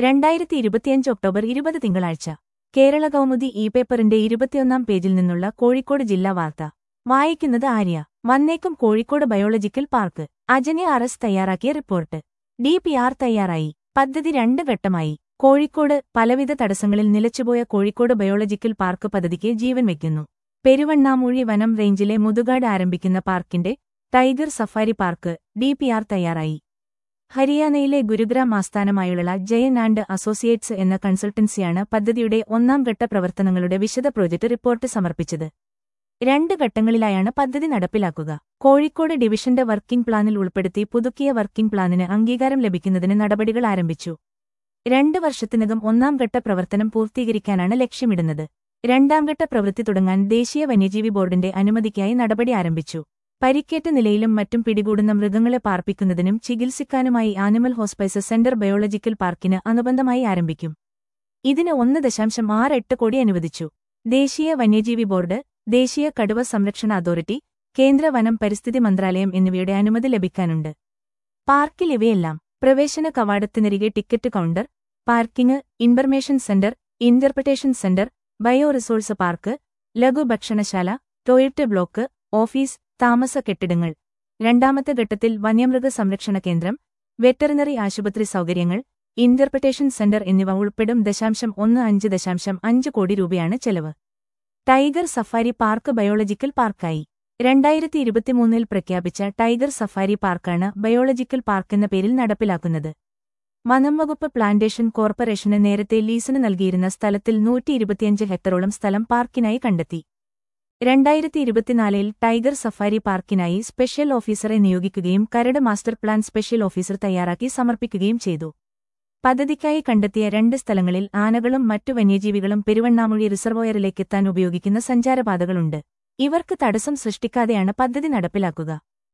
രണ്ടായിരത്തി ഇരുപത്തിയഞ്ച് ഒക്ടോബർ ഇരുപത് തിങ്കളാഴ്ച കേരള കൗമുദി ഇ പേപ്പറിന്റെ ഇരുപത്തിയൊന്നാം പേജിൽ നിന്നുള്ള കോഴിക്കോട് ജില്ലാ വാർത്ത വായിക്കുന്നത് ആര്യ വന്നേക്കും കോഴിക്കോട് ബയോളജിക്കൽ പാർക്ക് അജനെ അറസ് തയ്യാറാക്കിയ റിപ്പോർട്ട് ഡി പി ആർ തയ്യാറായി പദ്ധതി രണ്ട് ഘട്ടമായി കോഴിക്കോട് പലവിധ തടസ്സങ്ങളിൽ നിലച്ചുപോയ കോഴിക്കോട് ബയോളജിക്കൽ പാർക്ക് പദ്ധതിക്ക് ജീവൻ വയ്ക്കുന്നു പെരുവണ്ണാമൂഴി വനം റേഞ്ചിലെ മുതുകാട് ആരംഭിക്കുന്ന പാർക്കിന്റെ tiger safari park D P R തയ്യാറായി ഹരിയാനയിലെ ഗുരുഗ്രാം ആസ്ഥാനമായുള്ള ജയൻ ആൻഡ് അസോസിയേറ്റ്സ് എന്ന കൺസൾട്ടൻസിയാണ് പദ്ധതിയുടെ ഒന്നാം ഘട്ട പ്രവർത്തനങ്ങളുടെ വിശദ പ്രോജക്ട് റിപ്പോർട്ട് സമർപ്പിച്ചത് രണ്ട് ഘട്ടങ്ങളിലായാണ് പദ്ധതി നടപ്പിലാക്കുക കോഴിക്കോട് ഡിവിഷന്റെ വർക്കിംഗ് പ്ലാനിൽ ഉൾപ്പെടുത്തി പുതുക്കിയ വർക്കിംഗ് പ്ലാനിന് അംഗീകാരം ലഭിക്കുന്നതിന് നടപടികൾ ആരംഭിച്ചു രണ്ട് വർഷത്തിനകം ഒന്നാം ഘട്ട പ്രവർത്തനം പൂർത്തീകരിക്കാനാണ് ലക്ഷ്യമിടുന്നത് രണ്ടാം ഘട്ട പ്രവൃത്തി തുടങ്ങാൻ ദേശീയ വന്യജീവി ബോർഡിന്റെ അനുമതിക്കായി നടപടി ആരംഭിച്ചു പരിക്കേറ്റ നിലയിലും മറ്റും പിടികൂടുന്ന മൃഗങ്ങളെ പാർപ്പിക്കുന്നതിനും ചികിത്സിക്കാനുമായി ആനിമൽ ഹോസ്പൈസ് സെന്റർ ബയോളജിക്കൽ പാർക്കിന് അനുബന്ധമായി ആരംഭിക്കും ഇതിന് ഒന്ന് ദശാംശം ആറ് എട്ട് കോടി അനുവദിച്ചു ദേശീയ വന്യജീവി ബോർഡ് ദേശീയ കടുവ സംരക്ഷണ അതോറിറ്റി കേന്ദ്ര വനം പരിസ്ഥിതി മന്ത്രാലയം എന്നിവയുടെ അനുമതി ലഭിക്കാനുണ്ട് പാർക്കിൽ ഇവയെല്ലാം പ്രവേശന കവാടത്തിനരികെ ticket counter parking information centre interpretation centre bio resource park ലഘു ഭക്ഷണശാല ടോയ്ലറ്റ് ബ്ലോക്ക് ഓഫീസ് താമസ കെട്ടിടങ്ങൾ രണ്ടാമത്തെ ഘട്ടത്തിൽ വന്യമൃഗ സംരക്ഷണ കേന്ദ്രം വെറ്ററിനറി ആശുപത്രി സൗകര്യങ്ങൾ ഇന്റർപ്രിട്ടേഷൻ സെന്റർ എന്നിവ ഉൾപ്പെടും ദശാംശം ഒന്ന് അഞ്ച് ദശാംശം അഞ്ച് കോടി രൂപയാണ് ചെലവ് ടൈഗർ സഫാരി പാർക്ക് ബയോളജിക്കൽ പാർക്കായി രണ്ടായിരത്തി ഇരുപത്തിമൂന്നിൽ പ്രഖ്യാപിച്ച ടൈഗർ സഫാരി പാർക്കാണ് ബയോളജിക്കൽ പാർക്കെന്ന പേരിൽ നടപ്പിലാക്കുന്നത് വനം വകുപ്പ് പ്ലാന്റേഷൻ കോർപ്പറേഷന് നേരത്തെ ലീസിന് നൽകിയിരുന്ന സ്ഥലത്തിൽ നൂറ്റി ഇരുപത്തിയഞ്ച് ഹെക്ടറോളം സ്ഥലം പാർക്കിനായി കണ്ടെത്തി രണ്ടായിരത്തി ഇരുപത്തിനാലിൽ ടൈഗർ സഫാരി പാർക്കിനായി സ്പെഷ്യൽ ഓഫീസറെ നിയോഗിക്കുകയും കരട് മാസ്റ്റർ പ്ലാൻ സ്പെഷ്യൽ ഓഫീസർ തയ്യാറാക്കി സമർപ്പിക്കുകയും ചെയ്തു പദ്ധതിക്കായി കണ്ടെത്തിയ രണ്ട് സ്ഥലങ്ങളിൽ ആനകളും മറ്റു വന്യജീവികളും പെരുവണ്ണാമൊഴി റിസർവോയറിലേക്കെത്താൻ ഉപയോഗിക്കുന്ന സഞ്ചാരപാതകളുണ്ട് ഇവർക്ക് തടസ്സം സൃഷ്ടിക്കാതെയാണ് പദ്ധതി നടപ്പിലാക്കുക